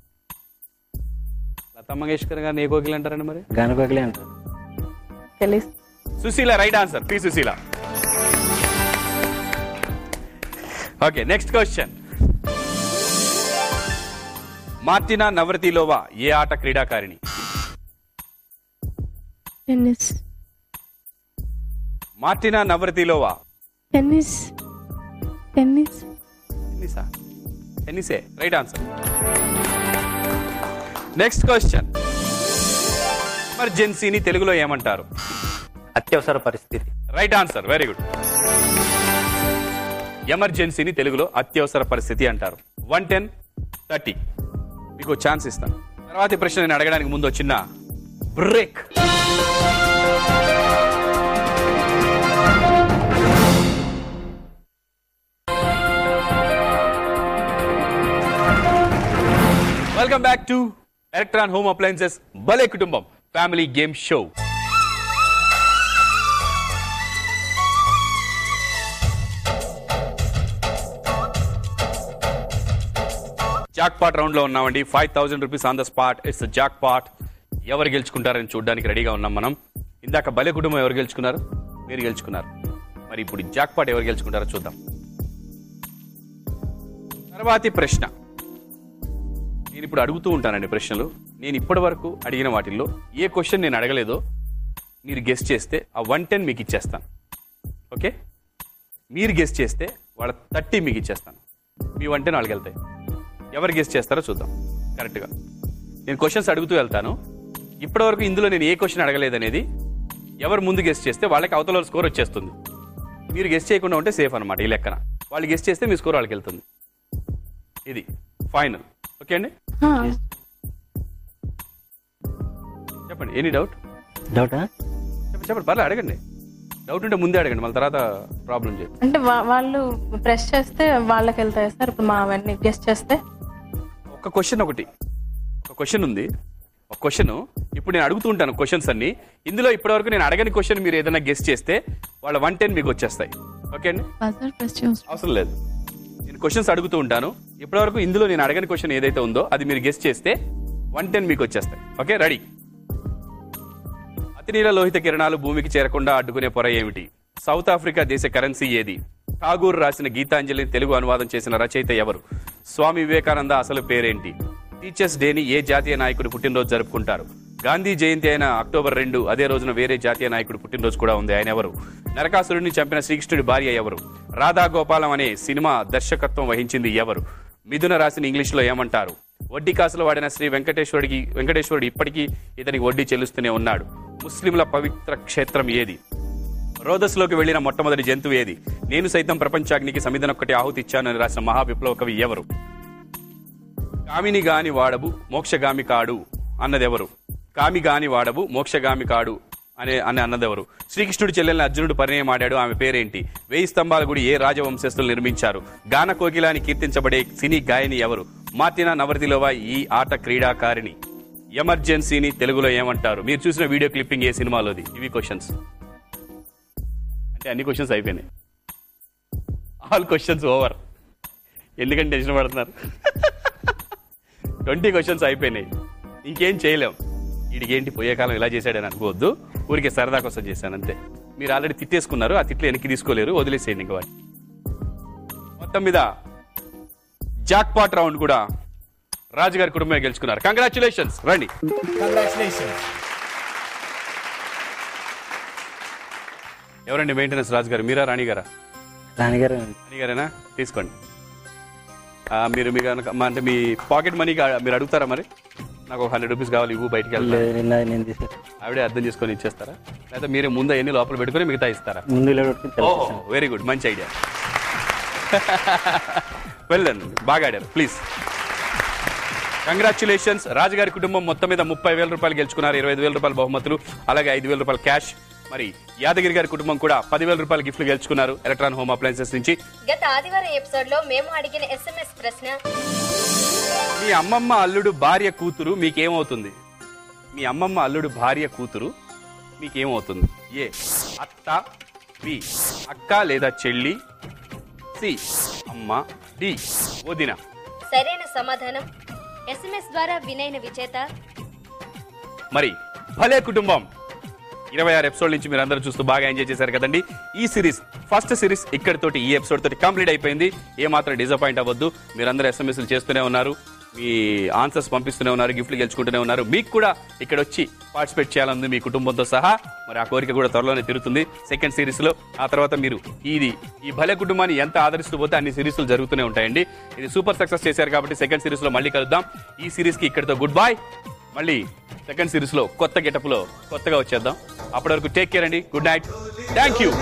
లతా మంగేష్కర్ గారిని ఏ కోకిల అంటారండి మరి గనకోకిలే అంటారు తెలుసు Susheela right answer P Susheela okay next question Martina Navratilova ఏ ఆట క్రీడాకారిణి tennis Martina Navratilova tennis tennis టెన్నిసా టెన్నిసే రైట్ ఆన్సర్ నెక్స్ట్ క్వశ్చన్ ఎమర్జెన్సీని తెలుగులో ఏమంటారు అత్యవసర పరిస్థితి రైట్ ఆన్సర్ వెరీ గుడ్ ఎమర్జెన్సీని తెలుగులో అత్యవసర పరిస్థితి అంటారు వన్ టెన్ థర్టీ మీకు ఛాన్స్ ఇస్తాను తర్వాతి ప్రశ్న నేను అడగడానికి ముందు వచ్చిన break welcome back to electron home appliances బలే కుటుంబం family game show jackpot round లో ఉన్నామండి five thousand rupees on the spot it's jackpot ఎవరు గెలుచుకుంటారని చూడడానికి రెడీగా ఉన్నాం మనం ఇందాక బలే కుటుంబం ఎవరు గెలుచుకున్నారు మీరు గెలుచుకున్నారు మరి ఇప్పుడు జాక్ పాట్ ఎవరు గెలుచుకుంటారో చూద్దాం తర్వాతి ప్రశ్న నేను ఇప్పుడు అడుగుతూ ఉంటానండి ప్రశ్నలు నేను ఇప్పటి వరకు అడిగిన వాటిల్లో ఏ క్వశ్చన్ నేను అడగలేదో మీరు గెస్ట్ చేస్తే ఆ వన్ టెన్ మీకు ఇచ్చేస్తాను ఓకే మీరు గెస్ట్ చేస్తే వాళ్ళ థర్టీ మీకు ఇచ్చేస్తాను మీ వన్ టెన్ వాళ్ళకి వెళ్తాయి ఎవరు గెస్ట్ చేస్తారో చూద్దాం కరెక్ట్గా నేను క్వశ్చన్స్ అడుగుతూ వెళ్తాను ఇప్పటివరకు ఇందులో నేను ఏ క్వశ్చన్ అడగలేదనేది ఎవరు ముందు గెస్ట్ చేస్తే వాళ్ళకి అవతల స్కోర్ వచ్చేస్తుంది మీరు గెస్ట్ చేయకుండా ఉంటే సేఫ్ అనమాట ఈ లెక్కన వాళ్ళు గెస్ట్ చేస్తే మీ స్కోర్ వాళ్ళకి వెళ్తుంది ఇది ఫైనల్ ఓకే అండి ఆ, చెప్పండి ఎనీ డౌట్ డౌటా చెప్పండి చెప్పండి పర్లేదు అడగండి డౌట్ ఉంటే ముందే అడగండి మళ్ళీ తర్వాత ప్రాబ్లం చేయండి అంటే వా- వాళ్ళు ప్రెస్ చేస్తే వాళ్ళకి వెళ్తాయి సార్ ఇప్పుడు మా అవన్నీ గెస్ట్ చేస్తే ఒక క్వశ్చన్ ఒకటి ఒక క్వశ్చన్ ఉంది ఒక క్వశ్చన్ ఇప్పుడు నేను అడుగుతూ ఉంటాను క్వశ్చన్స్ అన్ని ఇందులో ఇప్పటివరకు నేను అడగని క్వశ్చన్ మీరు ఏదైనా గెస్ట్ చేస్తే వాళ్ళ వన్ టెన్ మీకు వచ్చేస్తాయి ఓకే అండి బజర్ ప్రెస్ చేయాల్సి అవసరం లేదు నేను క్వశ్చన్స్ అడుగుతూ ఉంటాను ఇప్పటివరకు ఇందులో నేను అడగని క్వశ్చన్ ఏదైతే ఉందో అది మీరు గెస్ట్ చేస్తే వన్ టెన్ మీకు వచ్చేస్తాయి ఓకే రెడీ అతినీల లోహిత కిరణాలు భూమికి చేరకుండా అడ్డుకునే పొర ఏమిటి సౌత్ ఆఫ్రికా దేశ కరెన్సీ ఏది ఠాగూర్ రాసిన గీతాంజలిని తెలుగు అనువాదం చేసిన రచయిత ఎవరు స్వామి వివేకానంద అసలు పేరేంటి టీచర్స్ డేని ఏ జాతీయ నాయకుడు పుట్టినరోజు జరుపుకుంటారు గాంధీ జయంతి అయిన అక్టోబర్ రెండు అదే రోజున వేరే జాతీయ నాయకుడు పుట్టినరోజు కూడా ఉంది ఆయన ఎవరు నరకాసురుడిని చంపిన శ్రీకృష్ణుడి భార్య ఎవరు రాధా గోపాలం అనే సినిమా దర్శకత్వం వహించింది ఎవరు మిథున రాశిని ఇంగ్లీష్లో ఏమంటారు వడ్డీ కాసులు వాడిన శ్రీ వెంకటేశ్వరుడికి వెంకటేశ్వరుడు ఇప్పటికీ ఇతనికి వడ్డీ చెల్లిస్తూనే ఉన్నాడు ముస్లింల పవిత్ర క్షేత్రం ఏది రోదస్లోకి వెళ్లిన మొట్టమొదటి జంతువు ఏది నేను సైతం ప్రపంచాగ్నికి సమిధనొక్కటి ఆహుతి ఇచ్చానని రాసిన మహా విప్లవ కవి ఎవరు కామిని గాని వాడవు మోక్షగామి కాడు అన్నదెవరు కామి గాని వాడవు మోక్షగామి కాడు అనే అని అన్నదెవరు శ్రీకృష్ణుడి చెల్లెల్ని అర్జునుడు పరిణయం ఆడాడు ఆమె పేరేంటి వేయి స్తంభాల గుడి ఏ రాజవంశస్థులు నిర్మించారు గాన కోకిలాని కీర్తించబడే సినీ గాయని ఎవరు మార్టినా నవరతిలోవా ఈ ఆట క్రీడాకారిణి ఎమర్జెన్సీని తెలుగులో ఏమంటారు మీరు చూసిన వీడియో క్లిప్పింగ్ ఏ సినిమాలోది ఇవి క్వశ్చన్స్ అంటే అన్ని క్వశ్చన్స్ అయిపోయినాయి ఆల్ క్వశ్చన్స్ ఓవర్ ఎందుకంటే టెన్షన్ పడుతున్నారు ట్వంటీ క్వశ్చన్స్ అయిపోయినాయి ఇంకేం చేయలేం వీడికేంటి పోయే కాలం ఇలా చేశాడని అనుకోవద్దు ఊరికే సరదా కోసం చేశాను అంతే మీరు ఆల్రెడీ తిట్టేసుకున్నారు ఆ తిట్లు వెనక్కి తీసుకోలేరు వదిలేసేయండి ఇంకా వాటి మొత్తం మీద జాక్ పాట్ రౌండ్ కూడా రాజుగారి కుటుంబమే గెలుచుకున్నారు కంగ్రాచులేషన్స్ రండి ఎవరండి మెయింటెనెన్స్ రాజు గారు మీరా రాణి గారా రాణిగారు రాణి గారేనా తీసుకోండి ఆ, మీరు మీ కనుక మా- అంటే మీ పాకెట్ మనీ మీరు అడుగుతారా మరి నాకు ఒక హండ్రెడ్ రూపీస్ కావాలి ఇవ్వు బయటికి వెళ్తా లేదు, నిన్న నేను తీసే ఆవిడే అర్థం చేసుకొని ఇచ్చేస్తారా లేదా మీరే ముందు ఎన్ని లోపల పెట్టుకొని మిగతా ఇస్తారా ముందు ఇలా పెట్టుకుని ఓహో తెలుసు వెరీ గుడ్ మంచి ఐడియా వెళ్ళండి బాగా ఆడారు ప్లీజ్ కంగ్రాచులేషన్స్ రాజుగారి కుటుంబం మొత్తం మీద ముప్పై వేల రూపాయలు గెలుచుకున్నారు ఇరవై ఐదు వేల రూపాయల బహుమతులు అలాగే ఐదు వేల రూపాయల క్యాష్ మరి యాదగిరి గారి కుటుంబం కూడా పదివేల రూపాయల గిఫ్ట్లు గెలుచుకున్నారు ఎలక్ట్రాన్ హోమ్ అప్లయన్సెస్ నుంచి గత ఆదివారం ఎపిసోడ్ లో మేము అడిగిన ఎస్ఎంఎస్ ప్రశ్న మీ అమ్మమ్మ అల్లుడు భార్య కూతురు మీకేమవుతుంది మీ అమ్మమ్మ అల్లుడు భార్య కూతురు మీకేమవుతుంది ఏ అత్త బి అక్క లేదా చెల్లి సి అమ్మ డి వదిన సరైన సమాధానం ఎస్ఎంఎస్ ద్వారా వినైన విజేత మరి భలే కుటుంబం ఇరవై ఆరు ఎపిసోడ్ నుంచి మీరు అందరూ చూస్తూ బాగా ఎంజాయ్ చేశారు కదండి ఈ సిరీస్ ఫస్ట్ సిరీస్ ఇక్కడితోటి ఈ ఎపిసోడ్ తోటి కంప్లీట్ అయిపోయింది ఏ మాత్రం డిసప్పాయింట్ అవ్వద్దు మీరందరూ ఎస్ఎంఎస్లు చేస్తూనే ఉన్నారు మీ ఆన్సర్స్ పంపిస్తూనే ఉన్నారు గిఫ్ట్లు గెలుచుకుంటూనే ఉన్నారు మీకు కూడా ఇక్కడ వచ్చి పార్టిసిపేట్ చేయాలని మీ కుటుంబంతో సహా మరి ఆ కోరిక కూడా త్వరలోనే తిరుగుతుంది సెకండ్ సిరీస్ లో ఆ తర్వాత మీరు ఇది ఈ భలే కుటుంబాన్ని ఎంత ఆదరిస్తూ పోతే అన్ని సిరీస్లు జరుగుతూనే ఉంటాయండి ఇది సూపర్ సక్సెస్ చేశారు కాబట్టి సెకండ్ సిరీస్ లో మళ్ళీ కలుద్దాం ఈ సిరీస్ కి ఇక్కడితో గుడ్ బై మళ్ళీ సెకండ్ సిరీస్ లో కొత్త గెటప్ లో కొత్తగా వచ్చేద్దాం అప్పటి వరకు టేక్ కేర్ అండి గుడ్ నైట్ థ్యాంక్ యూ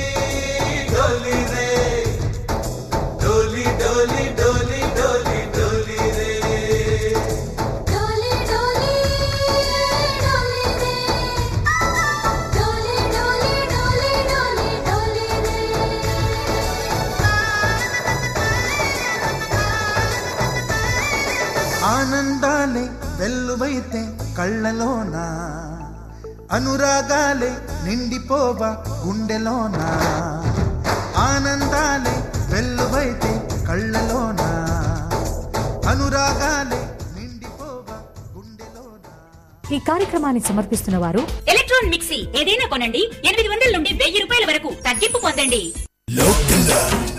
ఆనందాలే వెల్లువైతే కళ్ళలోన అనురాగాలే నిండిపోవ గుండెలోన ఆనందాలే వెల్లువైతే కళ్ళలోన అనురాగాలే ఈ కార్యక్రమాన్ని సమర్పిస్తున్న వారు ఎలక్ట్రాన్ మిక్సీ ఏదైనా కొనండి ఎనిమిది వందల నుండి వెయ్యి రూపాయల వరకు తగ్గింపు పొందండి లోకల్